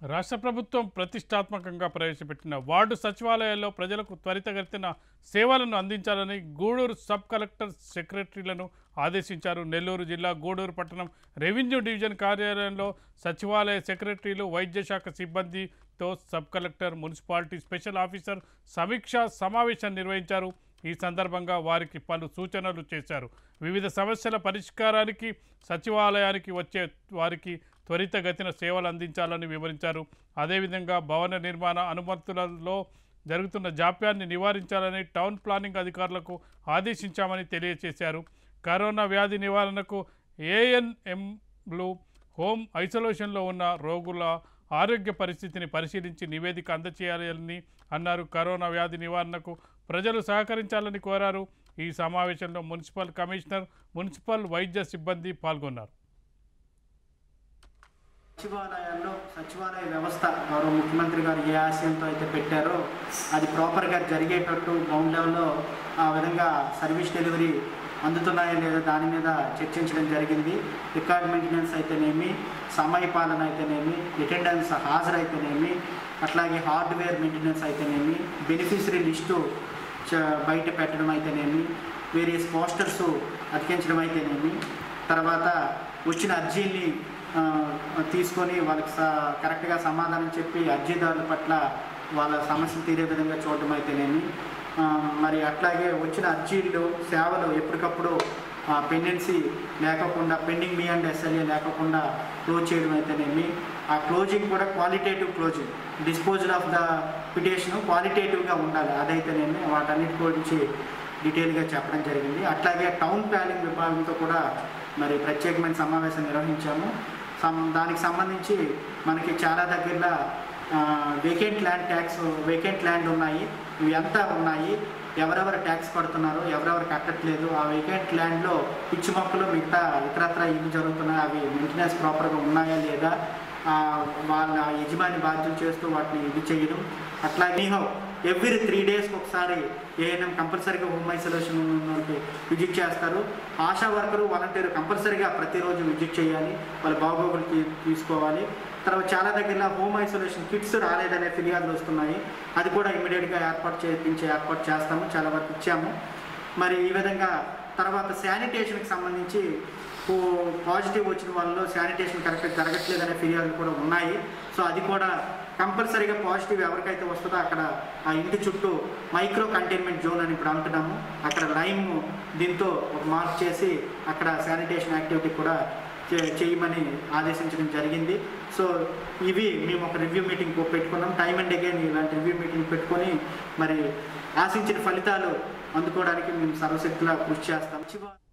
రాష్ట్ర ప్రభుత్వం ప్రతిష్టాత్మకంగా ప్రవేశపెట్టిన వార్డు సచివాలయాల్లో ప్రజలకు త్వరితగతిన సేవలను అందించాలని గూడూరు సబ్ కలెక్టర్ సెక్రటరీలను ఆదేశించారు నెల్లూరు జిల్లా గూడూరు పట్టణం రెవెన్యూ డివిజన్ కార్యాలయంలో సచివాలయ సెక్రటరీలు వైద్య శాఖ సిబ్బందితో sub collector municipality special officer సమీక్షా సమావేశం నిర్వహించారు ఈ సందర్భంగా వారికి పలు సూచనలు చేశారు వివిధ సమస్యల పరిష్కారానికి సచివాలయానికి వచ్చే వారికి త్వరితగతిన సేవలు అందించాలని వివరించారు అదేవిధంగా భవన నిర్మాణ అనుమతులలో జరుగుతున్న జాప్యాన్ని నివారించాలని టౌన్ ప్లానింగ్ అధికారులకు ఆదేశించామని తెలియజేశారు కరోనా వ్యాధి నివారణకు ఏఎన్ఎంలు హోమ్ ఐసోలేషన్లో ఉన్న రోగుల ఆరోగ్య పరిస్థితిని పరిశీలించి నివేదిక అందచేయాలని అన్నారు కరోనా వ్యాధి నివారణకు ప్రజలు సహకరించాలని కోరారు ఈ సమావేశంలో మున్సిపల్ కమిషనర్ మున్సిపల్ వైద్య సిబ్బంది పాల్గొన్నారు సచివాలయాల్లో సచివాలయ వ్యవస్థ గౌరవ ముఖ్యమంత్రి గారు ఏ ఆశయంతో అయితే పెట్టారో అది ప్రాపర్గా జరిగేటట్టు గ్రౌండ్ లెవెల్లో ఆ విధంగా సర్వీస్ డెలివరీ అందుతున్నాయా లేదా దాని మీద చర్చించడం జరిగింది రికార్డ్ మెయింటెనెన్స్ అయితేనేమి సమయ పాలన అయితేనేమి అటెండెన్స్ హాజరైతేనేమి అట్లాగే హార్డ్వేర్ మెయింటెనెన్స్ అయితేనేమి బెనిఫిషరీ లిస్టు చ- బయట పెట్టడం అయితేనేమి వేరియస్ పోస్టర్స్ అతికించడం అయితేనేమి తర్వాత వచ్చిన అర్జీని ఆ, తీసుకొని వాళ్ళకి స కరెక్ట్గా సమాధానం చెప్పి అర్జీదారుల పట్ల వాళ్ళ సమస్యలు తీరే విధంగా చూడడం అయితేనేమి ఆ, మరి అట్లాగే వచ్చిన అర్జీలు సేవలు ఎప్పటికప్పుడు పెండెన్సీ లేకుండా పెండింగ్ మీ అండ్ ఎస్ఎల్ఏ లేకుండా క్లోజ్ చేయడం అయితేనేమి ఆ క్లోజింగ్ కూడా qualitative closing disposal of the petition క్వాలిటేటివ్గా ఉండాలి అదైతేనేమి వాటన్నిటి గురించి డీటెయిల్గా చెప్పడం జరిగింది అట్లాగే టౌన్ ప్లానింగ్ విభాగంతో కూడా మరి ప్రత్యేకమైన సమావేశం నిర్వహించాము సం దానికి సంబంధించి మనకి చాలా దగ్గరలో vacant land tax vacant land ఉన్నాయి ఇవి ఎంత ఉన్నాయి ఎవరెవరు ట్యాక్స్ కడుతున్నారు ఎవరెవరు కట్టట్లేదు ఆ వేకెంట్ ల్యాండ్లో పిచ్చి మొక్కలు మిగతా ఇతరత్ర ఇవి జరుగుతున్నాయి అవి మెయింటెనెన్స్ ప్రాపర్గా ఉన్నాయా లేదా ఆ, వాళ్ళ యజమాని బాధ్యతలు చేస్తూ వాటిని ఇది చేయడం అట్లాగే ఎవ్రీ త్రీ డేస్కి ఒకసారి ఏఎన్ఎం కంపల్సరీగా హోమ్ ఐసోలేషన్ వాళ్ళకి విజిట్ చేస్తారు ఆశా వర్కరు వాలంటీర్ కంపల్సరీగా ప్రతిరోజు విజిట్ చేయాలి వాళ్ళ బాగోగులు తీ- తీసుకోవాలి తర్వాత చాలా దగ్గర హోమ్ ఐసోలేషన్ కిట్స్ రాలేదనే ఫిర్యాదులు వస్తున్నాయి అది కూడా ఇమీడియట్గా ఏర్పాటు చేయించే ఏర్పాటు చేస్తాము చాలా వరకు ఇచ్చాము మరి ఈ విధంగా తర్వాత శానిటేషన్కి సంబంధించి పో- పాజిటివ్ వచ్చిన వాళ్ళలో శానిటేషన్ కరెక్ట్గా జరగట్లేదు అనే ఫిర్యాదులు కూడా ఉన్నాయి సో అది కూడా కంపల్సరీగా పాజిటివ్ ఎవరికైతే వస్తుందో అక్కడ ఆ ఇంటి చుట్టూ మైక్రో కంటైన్మెంట్ జోన్ అని ఇప్పుడు అంటున్నాము అక్కడ లైమ్ దీంతో ఒక మార్క్ చేసి అక్కడ శానిటేషన్ యాక్టివిటీ కూడా చే- చేయమని ఆదేశించడం జరిగింది సో ఇవి మేము ఒక రివ్యూ మీటింగ్ పెట్టుకున్నాం టైం అండ్ అగైన్ ఇలాంటి రివ్యూ మీటింగ్ పెట్టుకొని మరి ఆశించిన ఫలితాలు అందుకోవడానికి మేము సర్వశక్తిలా కృషి చేస్తాం చివ-